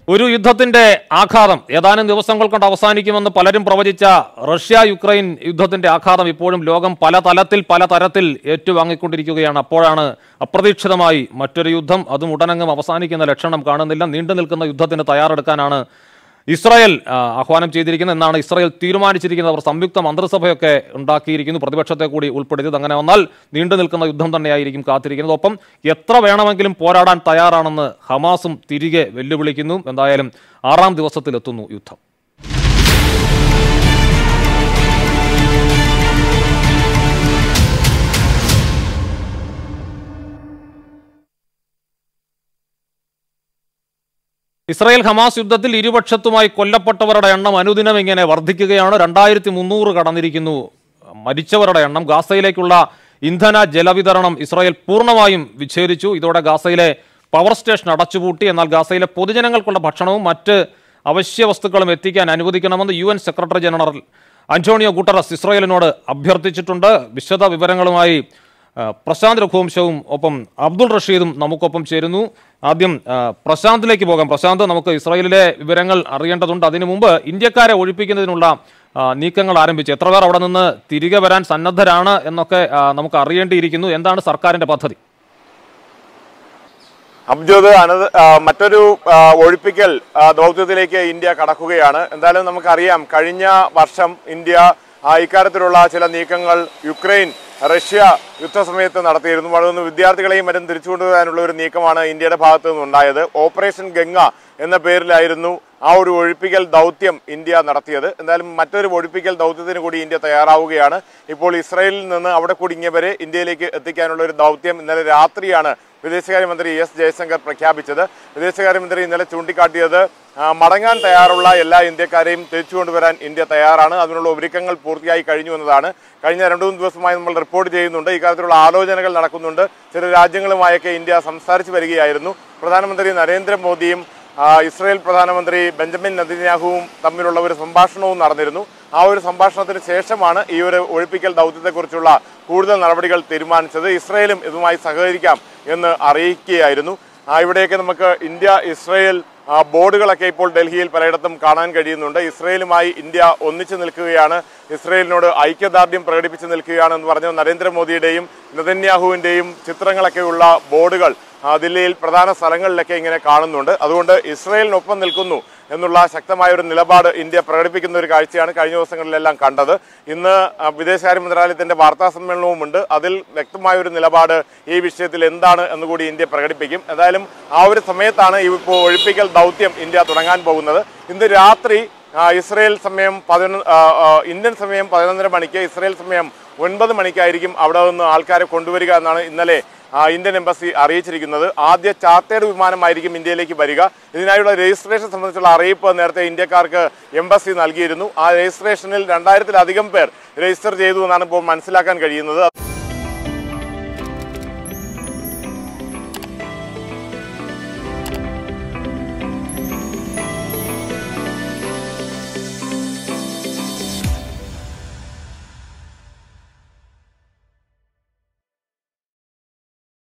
ഒരു യുദ്ധത്തിന്റെ ആഘാതം ഏതാനും ദിവസങ്ങൾ കൊണ്ട് അവസാനിക്കുമെന്ന് പലരും പ്രവചിച്ച റഷ്യ യുക്രൈൻ യുദ്ധത്തിന്റെ ആഘാതം ഇപ്പോഴും ലോകം പല തലത്തിൽ പല തരത്തിൽ ഏറ്റുവാങ്ങിക്കൊണ്ടിരിക്കുകയാണ് അപ്പോഴാണ് അപ്രതീക്ഷിതമായി മറ്റൊരു യുദ്ധം അതും ഉടനങ്ങും അവസാനിക്കുന്ന ലക്ഷണം കാണുന്നില്ല നീണ്ടു നിൽക്കുന്ന യുദ്ധത്തിന് തയ്യാറെടുക്കാനാണ് ഇസ്രായേൽ ആ, ആഹ്വാനം ചെയ്തിരിക്കുന്നത് എന്നാണ് ഇസ്രായേൽ തീരുമാനിച്ചിരിക്കുന്നത് അവർ സംയുക്ത മന്ത്രിസഭയൊക്കെ ഉണ്ടാക്കിയിരിക്കുന്നു പ്രതിപക്ഷത്തെ കൂടി ഉൾപ്പെടുത്തിയത് അങ്ങനെ വന്നാൽ നീണ്ടു നിൽക്കുന്ന യുദ്ധം തന്നെയായിരിക്കും കാത്തിരിക്കുന്നത് ഒപ്പം എത്ര വേണമെങ്കിലും പോരാടാൻ തയ്യാറാണെന്ന് ഹമാസും തിരികെ വെല്ലുവിളിക്കുന്നു എന്തായാലും ആറാം ദിവസത്തിലെത്തുന്നു യുദ്ധം ഇസ്രായേൽ ഹമാസ് യുദ്ധത്തിൽ ഇരുപക്ഷത്തുമായി കൊല്ലപ്പെട്ടവരുടെ എണ്ണം അനുദിനം ഇങ്ങനെ വർദ്ധിക്കുകയാണ് രണ്ടായിരത്തി മുന്നൂറ് കടന്നിരിക്കുന്നു മരിച്ചവരുടെ എണ്ണം ഗാസയിലേക്കുള്ള ഇന്ധന ജലവിതരണം ഇസ്രായേൽ പൂർണ്ണമായും വിച്ഛേദിച്ചു ഇതോടെ ഗാസയിലെ പവർ സ്റ്റേഷൻ അടച്ചുപൂട്ടി എന്നാൽ ഗാസയിലെ പൊതുജനങ്ങൾക്കുള്ള ഭക്ഷണവും മറ്റ് അവശ്യ വസ്തുക്കളും എത്തിക്കാൻ അനുവദിക്കണമെന്ന് U N secretary general Antonio Guterres ഇസ്രായേലിനോട് അഭ്യർത്ഥിച്ചിട്ടുണ്ട് വിശദ വിവരങ്ങളുമായി ആ, പ്രശാന്ത് രഘുവംശവും ഒപ്പം അബ്ദുൾ റഷീദും നമുക്കൊപ്പം ചേരുന്നു ആദ്യം ആ, പ്രശാന്തിലേക്ക് പോകാം പ്രശാന്ത് നമുക്ക് ഇസ്രായേലിലെ വിവരങ്ങൾ അറിയേണ്ടതുണ്ട് അതിനു മുമ്പ് ഇന്ത്യക്കാരെ ഒഴിപ്പിക്കുന്നതിനുള്ള ആ, നീക്കങ്ങൾ ആരംഭിച്ചു എത്ര പേർ അവിടെ നിന്ന് തിരികെ വരാൻ സന്നദ്ധരാണ് എന്നൊക്കെ ആ, നമുക്ക് അറിയേണ്ടിയിരിക്കുന്നു എന്താണ് സർക്കാരിന്റെ പദ്ധതി അബ്ജോദ് അനത് ആ, മറ്റൊരു ആ, ഒഴിപ്പിക്കൽ ആ, ദൗത്യത്തിലേക്ക് ഇന്ത്യ കടക്കുകയാണ് എന്തായാലും നമുക്കറിയാം കഴിഞ്ഞ വർഷം ഇന്ത്യ ആ, ഇക്കാര്യത്തിലുള്ള ചില നീക്കങ്ങൾ യുക്രൈൻ റഷ്യ യുദ്ധസമയത്ത് നടത്തിയിരുന്നു അവിടെ നിന്ന് വിദ്യാർത്ഥികളെയും മറ്റും തിരിച്ചു കൊണ്ടുവരാനുള്ള ഒരു നീക്കമാണ് ഇന്ത്യയുടെ ഭാഗത്തു നിന്നുണ്ടായത് ഓപ്പറേഷൻ ഗംഗ എന്ന പേരിലായിരുന്നു ആ ഒരു ഒഴിപ്പിക്കൽ ദൗത്യം ഇന്ത്യ നടത്തിയത് എന്തായാലും മറ്റൊരു ഒഴിപ്പിക്കൽ ദൗത്യത്തിന് കൂടി ഇന്ത്യ തയ്യാറാവുകയാണ് ഇപ്പോൾ ഇസ്രായേലിൽ നിന്ന് അവിടെ കുടുങ്ങിയവരെ ഇന്ത്യയിലേക്ക് എത്തിക്കാനുള്ള ഒരു ദൗത്യം ഇന്നലെ രാത്രിയാണ് വിദേശകാര്യമന്ത്രി എസ് ജയശങ്കർ പ്രഖ്യാപിച്ചത് വിദേശകാര്യമന്ത്രി ഇന്നലെ ചൂണ്ടിക്കാട്ടിയത് ആ, മടങ്ങാൻ തയ്യാറുള്ള എല്ലാ ഇന്ത്യക്കാരെയും തിരിച്ചു കൊണ്ടുവരാൻ ഇന്ത്യ തയ്യാറാണ് അതിനുള്ള ഒരുക്കങ്ങൾ പൂർത്തിയായി കഴിഞ്ഞു എന്നതാണ് കഴിഞ്ഞ രണ്ടു മൂന്ന് ദിവസമായി നമ്മൾ റിപ്പോർട്ട് ചെയ്യുന്നുണ്ട് ഇക്കാര്യത്തിലുള്ള ആലോചനകൾ നടക്കുന്നുണ്ട് ചില രാജ്യങ്ങളുമായൊക്കെ ഇന്ത്യ സംസാരിച്ചു വരികയായിരുന്നു പ്രധാനമന്ത്രി നരേന്ദ്രമോദിയും ആ, ഇസ്രായേൽ പ്രധാനമന്ത്രി ബെഞ്ചമിൻ നെതന്യാഹുവും തമ്മിലുള്ള ഒരു സംഭാഷണവും നടന്നിരുന്നു ആ ഒരു സംഭാഷണത്തിന് ശേഷമാണ് ഈ ഒരു ഒഴിപ്പിക്കൽ ദൗത്യത്തെക്കുറിച്ചുള്ള കൂടുതൽ നടപടികൾ തീരുമാനിച്ചത് ഇസ്രായേലും ഇതുമായി സഹകരിക്കാം എന്ന് അറിയിക്കുകയായിരുന്നു ആ, ഇവിടെയൊക്കെ നമുക്ക് ഇന്ത്യ ഇസ്രായേൽ ആ, ബോർഡുകളൊക്കെ ഇപ്പോൾ ഡൽഹിയിൽ പലയിടത്തും കാണാൻ കഴിയുന്നുണ്ട് ഇസ്രായേലുമായി ഇന്ത്യ ഒന്നിച്ചു നിൽക്കുകയാണ് ഇസ്രായേലിനോട് ഐക്യദാർഢ്യം പ്രകടിപ്പിച്ച് നിൽക്കുകയാണ് എന്ന് പറഞ്ഞ നരേന്ദ്രമോദിയുടെയും നെതന്യാഹുവിൻ്റെയും ചിത്രങ്ങളൊക്കെയുള്ള ബോർഡുകൾ ആ, ദില്ലിയിൽ പ്രധാന സ്ഥലങ്ങളിലൊക്കെ ഇങ്ങനെ കാണുന്നുണ്ട് അതുകൊണ്ട് ഇസ്രായേലിനൊപ്പം നിൽക്കുന്നു എന്നുള്ള ശക്തമായ ഒരു നിലപാട് ഇന്ത്യ പ്രകടിപ്പിക്കുന്ന ഒരു കാഴ്ചയാണ് കഴിഞ്ഞ ദിവസങ്ങളിലെല്ലാം കണ്ടത് ഇന്ന് ആ, വിദേശകാര്യ മന്ത്രാലയത്തിന്റെ വാർത്താ സമ്മേളനവുമുണ്ട് അതിൽ വ്യക്തമായ ഒരു നിലപാട് ഈ വിഷയത്തിൽ എന്താണ് എന്നുകൂടി ഇന്ത്യ പ്രകടിപ്പിക്കും എന്തായാലും ആ ഒരു സമയത്താണ് ഇപ്പോൾ ഒഴിപ്പിക്കൽ ദൗത്യം ഇന്ത്യ തുടങ്ങാൻ പോകുന്നത് ഇന്ന് രാത്രി ആ, ഇസ്രയേൽ സമയം പതിനൊന്ന് ആ, ആ, ഇന്ത്യൻ സമയം പതിനൊന്നര മണിക്ക് ഇസ്രയേൽ സമയം ഒൻപത് മണിക്കായിരിക്കും അവിടെ നിന്ന് ആൾക്കാരെ കൊണ്ടുവരിക എന്നാണ് ഇന്നലെ ആ, ഇന്ത്യൻ എംബസി അറിയിച്ചിരിക്കുന്നത് ആദ്യ ചാർട്ടേഡ് വിമാനമായിരിക്കും ഇന്ത്യയിലേക്ക് വരിക ഇതിനായുള്ള രജിസ്ട്രേഷൻ സംബന്ധിച്ചുള്ള അറിയിപ്പ് നേരത്തെ ഇന്ത്യക്കാർക്ക് എംബസി നൽകിയിരുന്നു ആ രജിസ്ട്രേഷനിൽ രണ്ടായിരത്തിലധികം പേർ രജിസ്റ്റർ ചെയ്തു എന്നാണ് ഇപ്പോൾ മനസ്സിലാക്കാൻ കഴിയുന്നത്